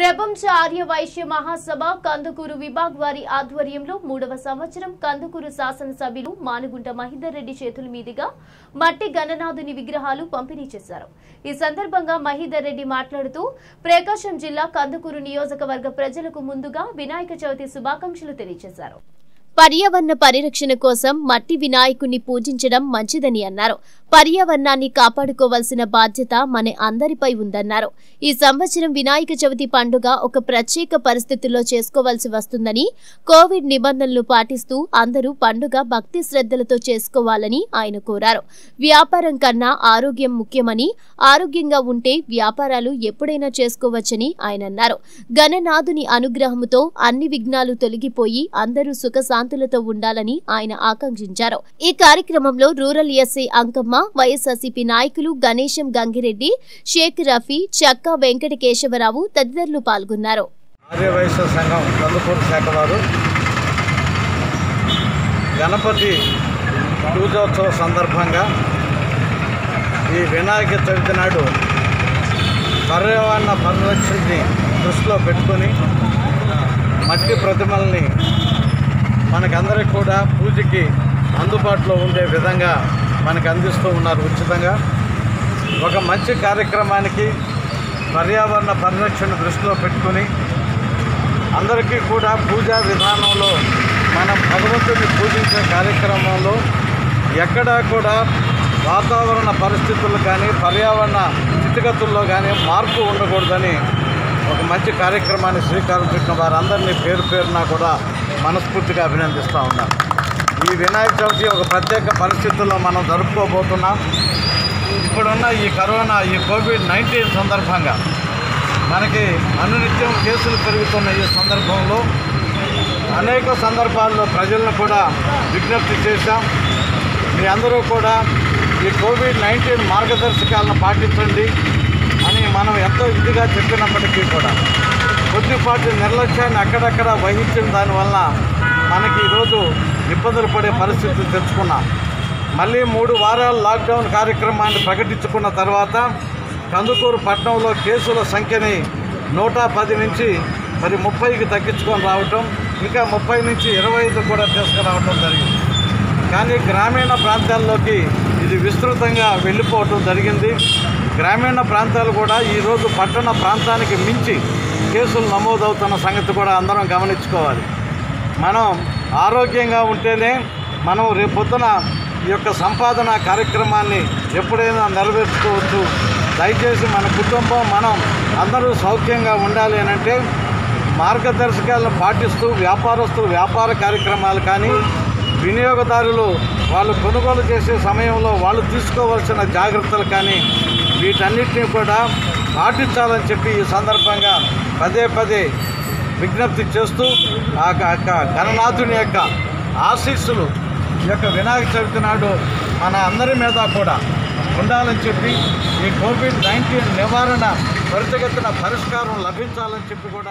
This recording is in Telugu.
ప్రపంచ ఆర్య వైశ్య మహాసభ కందుకూరు విభాగ్ వారి ఆధ్వర్యంలో మూడవ సంవత్సరం కందుకూరు శాసనసభ్యులు మానుగుంట మహిదర్ రెడ్డి చేతుల మీదుగా మట్టి గణనాథుని విగ్రహాలు పంపిణీ చేశారు ఈ సందర్భంగా మహిదర్ రెడ్డి మాట్లాడుతూ ప్రకాశం జిల్లా కందుకూరు నియోజకవర్గ ప్రజలకు ముందుగా వినాయక చవితి శుభాకాంక్షలు తెలియజేశారు పర్యావరణ పరిరక్షణ కోసం మట్టి వినాయకుణ్ణి పూజించడం మంచిదని అన్నారు పర్యావరణాన్ని కాపాడుకోవాల్సిన బాధ్యత మన అందరిపై ఉందన్నారు ఈ సంవత్సరం వినాయక చవితి పండుగ ఒక ప్రత్యేక పరిస్థితుల్లో చేసుకోవాల్సి వస్తుందని కోవిడ్ నిబంధనలు పాటిస్తూ అందరూ పండుగ భక్తి శ్రద్ధలతో చేసుకోవాలని ఆయన కోరారు వ్యాపారం కన్నా ఆరోగ్యం ముఖ్యమని ఆరోగ్యంగా ఉంటే వ్యాపారాలు ఎప్పుడైనా చేసుకోవచ్చని ఆయన అన్నారు గణనాథుని అనుగ్రహముతో అన్ని విఘ్నాలు తొలగిపోయి అందరూ సుఖశాంతులతో ఉండాలని ఆయన ఆకాంక్షించారు ఈ కార్యక్రమంలో రూరల్ ఎస్ఐ అంకమ్మ వైఎస్ఆర్సీపీ నాయకులు గణేశం గంగిరెడ్డి షేక్ రఫీ చక్కా వెంకట కేశవరావు తదితరులు పాల్గొన్నారు ఆర్యవైశ్య సంఘం కందుకూరు శాఖ వారు గణపతి పూజోత్సవ సందర్భంగా ఈ వినాయక చవితి నాడు పర్యావరణ పరిరక్షణని దృష్టిలో పెట్టుకొని మట్టి ప్రతిమల్ని మనకందరికి కూడా పూజకి అందుబాటులో ఉండే విధంగా మనకు అందిస్తూ ఉన్నారు ఉచితంగా ఒక మంచి కార్యక్రమానికి పర్యావరణ పరిరక్షణ దృష్టిలో పెట్టుకొని అందరికీ కూడా పూజా విధానంలో మనం భగవంతుని పూజించే కార్యక్రమంలో ఎక్కడా కూడా వాతావరణ పరిస్థితులు కానీ పర్యావరణ స్థితిగతుల్లో కానీ మార్పు ఉండకూడదని ఒక మంచి కార్యక్రమాన్ని శ్రీకారం చుట్టిన వారందరినీ పేరు పేరున కూడా మనస్ఫూర్తిగా అభినందిస్తూ ఉన్నాను ఈ వినాయక చవితి ఒక ప్రత్యేక పరిస్థితుల్లో మనం జరుపుకోబోతున్నాం ఇప్పుడున్న ఈ కరోనా ఈ కోవిడ్ నైన్టీన్ సందర్భంగా మనకి అనునిత్యం కేసులు పెరుగుతున్న ఈ సందర్భంలో అనేక సందర్భాల్లో ప్రజలను కూడా విజ్ఞప్తి చేశాం మీ అందరూ కూడా ఈ కోవిడ్ నైన్టీన్ మార్గదర్శకాలను పాటించండి అని మనం ఎంతో ఇదిగా చెప్పినప్పటికీ కూడా కొద్దిపాటి నిర్లక్ష్యాన్ని అక్కడక్కడ వహించిన దానివల్ల మనకి ఈరోజు ఇబ్బందులు పడే పరిస్థితులు తెచ్చుకున్నాం మళ్ళీ మూడు వారాల లాక్డౌన్ కార్యక్రమాన్ని ప్రకటించుకున్న తర్వాత కందుకూరు పట్టణంలో కేసుల సంఖ్యని నూట పది నుంచి మరి ముప్పైకి తగ్గించుకొని రావటం ఇంకా ముప్పై నుంచి ఇరవై ఐదు కూడా తీసుకురావటం జరిగింది కానీ గ్రామీణ ప్రాంతాల్లోకి ఇది విస్తృతంగా వెళ్ళిపోవటం జరిగింది గ్రామీణ ప్రాంతాలు కూడా ఈరోజు పట్టణ ప్రాంతానికి మించి కేసులు నమోదవుతున్న సంగతి కూడా అందరం గమనించుకోవాలి మనం ఆరోగ్యంగా ఉంటేనే మనం రేపొద్దున ఈ యొక్క సంపాదన కార్యక్రమాన్ని ఎప్పుడైనా నెరవేర్చుకోవచ్చు దయచేసి మన కుటుంబం మనం అందరూ సౌఖ్యంగా ఉండాలి అని అంటే మార్గదర్శకాలను పాటిస్తూ వ్యాపారస్తులు వ్యాపార కార్యక్రమాలు కానీ వినియోగదారులు వాళ్ళు కొనుగోలు చేసే సమయంలో వాళ్ళు తీసుకోవాల్సిన జాగ్రత్తలు కానీ వీటన్నిటిని కూడా పాటించాలని చెప్పి ఈ సందర్భంగా పదే పదే విజ్ఞప్తి చేస్తూ ఆ క- క- గణనాథుని యొక్క ఆశీస్సులు ఈ యొక్క వినాయక చవితి నాడు మన అందరి మీద కూడా ఉండాలని చెప్పి ఈ కోవిడ్ నైన్టీన్ నివారణ త్వరితగతిన పరిష్కారం లభించాలని చెప్పి కూడా